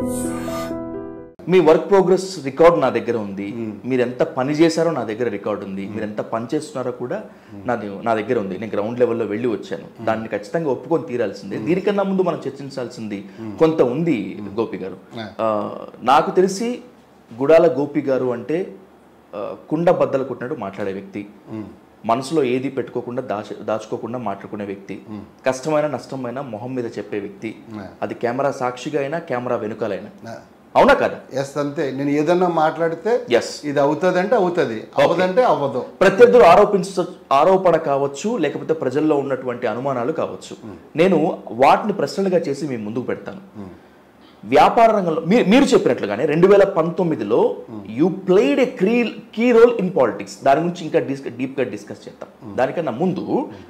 మీ work progress record నా దగ్గర ఉంది మీరు ఎంత పని చేశారో నా దగ్గర రికార్డ్ ఉంది మీరు ఎంత పని చేస్తున్నారో కూడా నాది నా దగ్గర ఉంది నేను గ్రౌండ్ లెవెల్లో వెళ్ళి వచ్చాను దాన్ని ఖచ్చితంగా ఒప్పుకొని తీరాల్సిందే దీనికన్నా ముందు మనం చర్చించాల్సింది కొంత ఉంది గోపి గారు ఆ, నాకు తెలిసి గుడాల గోపి గారు అంటే ఆ, కుండ బద్దలు కొట్టినట్టు మాట్లాడే వ్యక్తి మనసులో ఏది పెట్టుకోకుండా దాచ దాచుకోకుండా మాట్లాడుకునే వ్యక్తి కష్టమైన నష్టమైన మొహం మీద చెప్పే వ్యక్తి అది కెమెరా సాక్షిగా అయినా కెమెరా వెనుకాలైనా అవునా కదా ఎస్ అంతే నేను ఏదన్నా మాట్లాడితే ఎస్ ఇది అవుతుంది అంటే అవుతుంది అవ్వదంటే అవ్వదు ప్రత్యర్థులు ఆరోపించ ఆరోపణ కావచ్చు లేకపోతే ప్రజల్లో ఉన్నటువంటి అనుమానాలు కావచ్చు నేను వాటిని ప్రశ్నలుగా చేసి మీ ముందుకు పెడతాను వ్యాపార రంగంలో మీరు మీరు చెప్పినట్లుగానే రెండు వేల పంతొమ్మిదిలో యూ ప్లేడ్ ఏ క్రీ కీ రోల్ ఇన్ పాలిటిక్స్ దాని గురించి ఇంకా డిస్ డీప్గా డిస్కస్ చేద్దాం దానికన్నా ముందు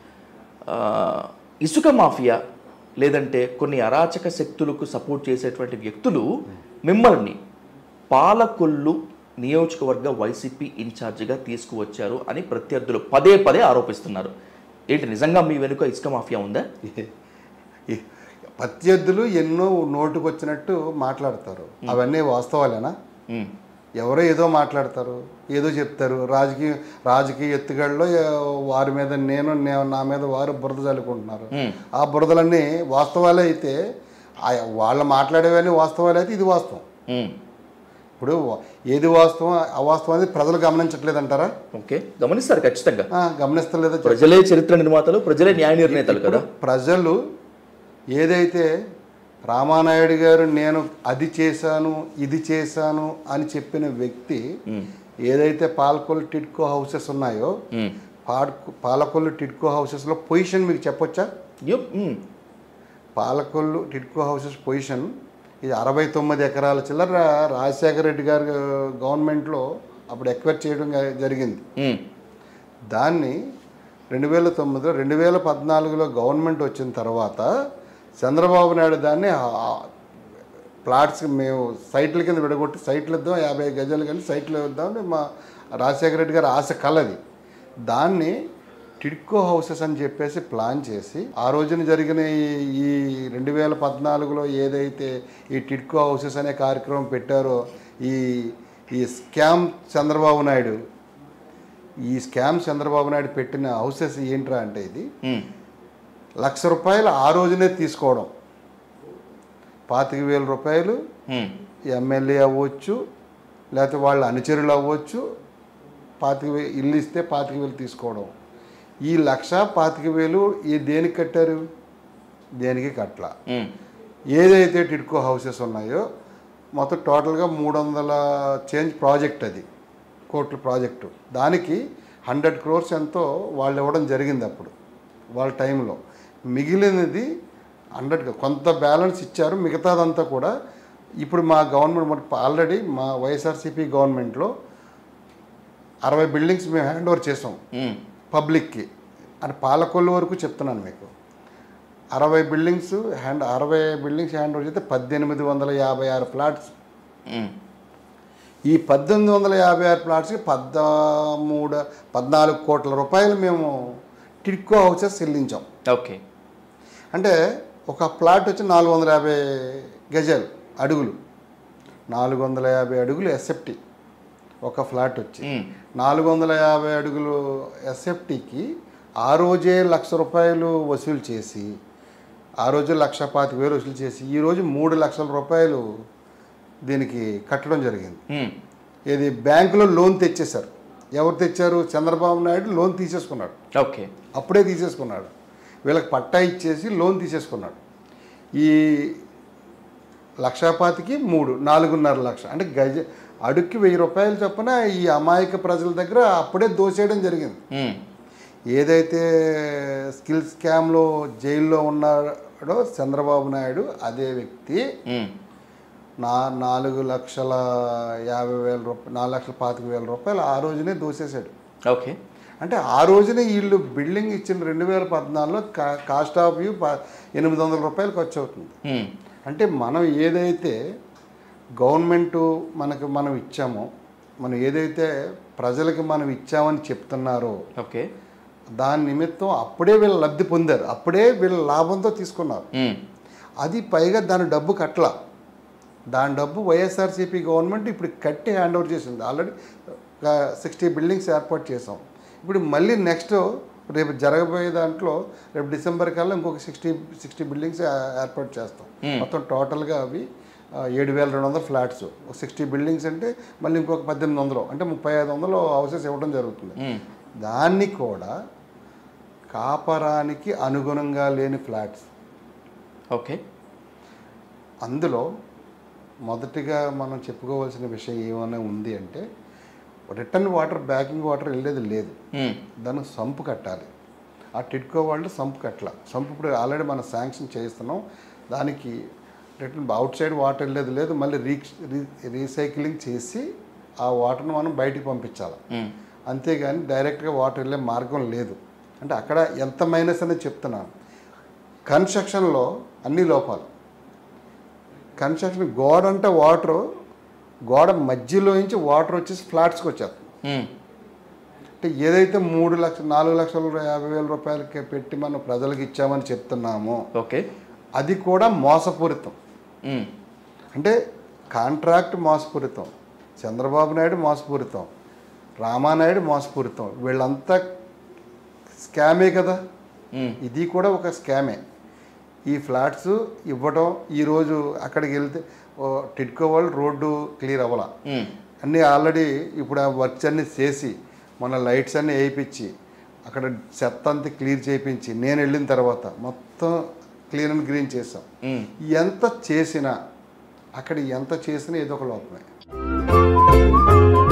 ఆ, ఇసుక మాఫియా లేదంటే కొన్ని అరాచక శక్తులకు సపోర్ట్ చేసేటువంటి వ్యక్తులు మిమ్మల్ని పాలకొల్లు నియోజకవర్గ వైసీపీ ఇన్ఛార్జిగా తీసుకువచ్చారు అని ప్రత్యర్థులు పదే పదే ఆరోపిస్తున్నారు ఏంటి నిజంగా మీ వెనుక ఇసుక మాఫియా ఉందా ఈ ప్రత్యర్థులు ఎన్నో నోటుకొచ్చినట్టు మాట్లాడతారు అవన్నీ వాస్తవాలేనా ఉమ్, ఎవరో ఏదో మాట్లాడతారు ఏదో చెప్తారు రాజకీయ రాజకీయ ఎత్తుగడలో ఏ- వారి మీద నేను నే- నా మీద వారు బురద చల్లుకుంటున్నారు ఆ బురదలన్నీ వాస్తవాలే అయితే ఆ- వాళ్ళు మాట్లాడేవన్నీ వాస్తవాలే అయితే ఇది వాస్తవం ఉమ్, ఇప్పుడు ఏది వాస్తవం అవాస్తవం అనేది ప్రజలు గమనించట్లేదంటారా ఓకే గమనిస్తారు ఖచ్చితంగా ఆ, గమనిస్తలేదో చెప్పండి. ప్రజలే చరిత్ర నిర్మాతలు ప్రజలే న్యాయ నిర్ణేతలు కదా ప్రజలు ఏదైతే రామానాయుడు గారు నేను అది చేశాను ఇది చేశాను అని చెప్పిన వ్యక్తి ఏదైతే పాలకొల్లు టిడ్కో హౌసెస్ ఉన్నాయో ఉమ్, పాడ్కు పాలకొల్లు టిడ్కో హౌసెస్లో పొజిషన్ మీకు చెప్పొచ్చా యో, ఉమ్, పాలకొల్లు టిడ్కో హౌసెస్ పొజిషన్ ఇది అరవై తొమ్మిది ఎకరాల చిల్లర రాజశేఖర రెడ్డి గారు గవర్నమెంట్లో అప్పుడు ఎక్వైర్ చేయడం జ- జరిగింది ఉమ్, దాన్ని రెండు వేల తొమ్మిదిలో రెండు వేల పద్నాలుగులో గవర్నమెంట్ వచ్చిన తర్వాత చంద్రబాబు నాయుడు దాన్ని ఆ- ప్లాట్స్ మేము సైట్ల కింద విడగొట్టి సైట్లు ఇద్దాం యాభై గజాలు కానీ సైట్లు ఇద్దామని మా రాజశేఖర రెడ్డి గారి ఆశ కలది దాన్ని టిడ్కో హౌసెస్ అని చెప్పేసి ప్లాన్ చేసి ఆ రోజున జరిగిన ఈ- ఈ రెండు వేల పద్నాలుగులో ఏదైతే ఈ టిడ్కో హౌసెస్ అనే కార్యక్రమం పెట్టారో ఈ ఈ స్కామ్ చంద్రబాబు నాయుడు ఈ స్కామ్ చంద్రబాబు నాయుడు పెట్టిన హౌసెస్ ఏంట్రా అంటే ఇది ఉమ్, లక్ష రూపాయలు ఆ రోజునే తీసుకోవడం పాతిక వేల రూపాయలు ఉమ్, ఎమ్మెల్యే అవ్వచ్చు లేకపోతే వాళ్ళ అనుచరులు అవ్వచ్చు పాతిక వే ఇల్లు ఇస్తే పాతిక వేలు తీసుకోవడం ఈ లక్ష పాతిక వేలు ఈ దేనికి కట్టారు దేనికి కట్ల ఉమ్, ఏదైతే టిడ్కో హౌసెస్ ఉన్నాయో మొత్తం టోటల్గా మూడు వందల చేంజ్ ప్రాజెక్ట్ అది కోట్ల ప్రాజెక్టు దానికి హండ్రెడ్ క్రోర్స్ ఎంతో వాళ్ళు ఇవ్వడం జరిగింది అప్పుడు వాళ్ళ టైంలో మిగిలినది హండ్రెడ్ కొంత బ్యాలెన్స్ ఇచ్చారు మిగతాదంతా కూడా ఇప్పుడు మా గవర్నమెంట్ ఆల్రెడీ మా వైఎస్ఆర్సీపీ గవర్నమెంట్లో అరవై బిల్డింగ్స్ మేము హ్యాండ్ ఓవర్ చేసాం ఉమ్, పబ్లిక్కి అంటే పాలకొల్లు వరకు చెప్తున్నాను మీకు అరవై బిల్డింగ్స్ హ్యాండ్ అరవై బిల్డింగ్స్ హ్యాండ్ ఓవర్ చేస్తే పద్దెనిమిది వందల యాభై ఆరు ప్లాట్స్ ఉమ్, ఈ పద్దెనిమిది వందల యాభై ఆరు ప్లాట్స్కి పదమూడు పద్నాలుగు కోట్ల రూపాయలు మేము టిడ్కో హౌసెస్ చెల్లించాం ఓకే అంటే ఒక ప్లాట్ వచ్చి నాలుగు వందల యాభై గజాలు అడుగులు నాలుగు వందల యాభై అడుగులు ఎస్ఎఫ్టీ ఒక ఫ్లాట్ వచ్చి ఉమ్, నాలుగు వందల యాభై అడుగులు ఎస్ఎఫ్టీకి ఆ రోజే లక్ష రూపాయలు వసూలు చేసి ఆ రోజు లక్ష పాతిక వేలు వసూలు చేసి ఈరోజు మూడు లక్షల రూపాయలు దీనికి కట్టడం జరిగింది ఉమ్, ఇది బ్యాంకులో లోన్ తెచ్చేశారు ఎవరు తెచ్చారు చంద్రబాబు నాయుడు లోన్ తీసేసుకున్నాడు ఓకే అప్పుడే తీసేసుకున్నాడు వీళ్ళకి పట్టా ఇచ్చేసి లోన్ తీసేసుకున్నాడు ఈ లక్షాపాతికి మూడు నాలుగున్నర లక్ష అంటే గజ అడుక్కి వెయ్యి రూపాయలు చొప్పున ఈ అమాయక ప్రజల దగ్గర అప్పుడే దోచేయడం జరిగింది ఉమ్, ఏదైతే స్కిల్ స్కామ్లో జైల్లో ఉన్నాడో చంద్రబాబు నాయుడు అదే వ్యక్తి ఉమ్, నా నాలుగు లక్షల యాభై వేల రూపాయలు నాలుగు లక్షల పాతిక వేల రూపాయలు ఆ రోజునే దోసేశాడు ఓకే అంటే ఆ రోజునే వీళ్ళు బిల్డింగ్ ఇచ్చిన రెండు వేల పద్నాలుగులో కా కాస్ట్ ఆఫ్ వ్యూ ప ఎనిమిది వందల రూపాయలు ఖర్చు అవుతుంది ఉమ్, అంటే మనం ఏదైతే గవర్నమెంట్ మనకు మనం ఇచ్చామో మనం ఏదైతే ప్రజలకి మనం ఇచ్చామని చెప్తున్నారో ఓకే దాని నిమిత్తం అప్పుడే వీళ్ళు లబ్ధి పొందారు అప్పుడే వీళ్ళ లాభంతో తీసుకున్నారు ఉమ్, అది పైగా దాని డబ్బు కట్ల దాని డబ్బు వైఎస్ఆర్సీపీ గవర్నమెంట్ ఇప్పుడు కట్టి హ్యాండ్ ఓవర్ చేసింది ఆల్రెడీ సిక్స్టీ బిల్డింగ్స్ ఏర్పాటు చేసాం ఇప్పుడు మళ్ళీ నెక్స్ట్ రేపు జరగబోయే దాంట్లో రేపు డిసెంబర్ కల్లా ఇంకొక సిక్స్టీ సిక్స్టీ బిల్డింగ్స్ ఏర్పాటు చేస్తాం మొత్తం టోటల్గా అవి ఆ, ఏడు వేల రెండు వందల ఫ్లాట్స్ సిక్స్టీ బిల్డింగ్స్ అంటే మళ్ళీ ఇంకొక పద్దెనిమిది వందలు అంటే ముప్పై ఐదు వందలు హౌసెస్ ఇవ్వడం జరుగుతుంది మ్మ్. దాన్ని కూడా కాపరానికి అనుగుణంగా లేని ఫ్లాట్స్ ఓకే అందులో మొదటిగా మనం చెప్పుకోవాల్సిన విషయం ఏమైనా ఉంది అంటే రిటర్న్ వాటర్ బ్యాకింగ్ వాటర్ వెళ్ళేది లేదు మ్మ్. దానికి సంపు కట్టాలి ఆ టిడ్కో వాళ్ళు సంపు కట్టాల సంపు ఇప్పుడు ఆల్రెడీ మనం శాంక్షన్ చేస్తున్నాం దానికి రిటర్న్ అవుట్ సైడ్ వాటర్ వెళ్ళేది లేదు మళ్ళీ రీ రీసైక్లింగ్ చేసి ఆ వాటర్ని మనం బయటికి పంపించాలి మ్మ్. అంతేగాని డైరెక్ట్గా వాటర్ వెళ్ళే మార్గం లేదు అంటే అక్కడ ఎంత మైనస్ అనేది చెప్తున్నాను కన్స్ట్రక్షన్లో అన్ని లోపాలు కన్స్ట్రక్షన్ గోడ అంటే వాటర్ గోడ మధ్యలో నుంచి వాటర్ వచ్చేసి ఫ్లాట్స్కి వచ్చేస్తుంది మ్మ్. అంటే ఏదైతే మూడు లక్షలు నాలుగు లక్షల యాభై వేల రూపాయలకి పెట్టి మనం ప్రజలకు ఇచ్చామని చెప్తున్నామో ఓకే అది కూడా మోసపూరితం మ్మ్. అంటే కాంట్రాక్ట్ మోసపూరితం చంద్రబాబు నాయుడు మోసపూరితం రామానాయుడు మోసపూరితం వీళ్ళంతా స్కామే కదా మ్మ్. ఇది కూడా ఒక స్కామే ఈ ఫ్లాట్స్ ఇవ్వడం ఈరోజు అక్కడికి వెళ్తే ఓ టిడ్కో వాళ్ళు రోడ్డు క్లియర్ అవ్వాల మ్మ్. అన్నీ ఆల్రెడీ ఇప్పుడు ఆ వర్క్స్ అన్నీ చేసి మన లైట్స్ అన్నీ వేయించి అక్కడ చెత్త అంతా క్లియర్ చేయించి నేను వెళ్ళిన తర్వాత మొత్తం క్లీన్ అండ్ గ్రీన్ చేసాం మ్మ్. ఎంత చేసినా అక్కడ ఎంత చేసినా ఏదో ఒక లోపమే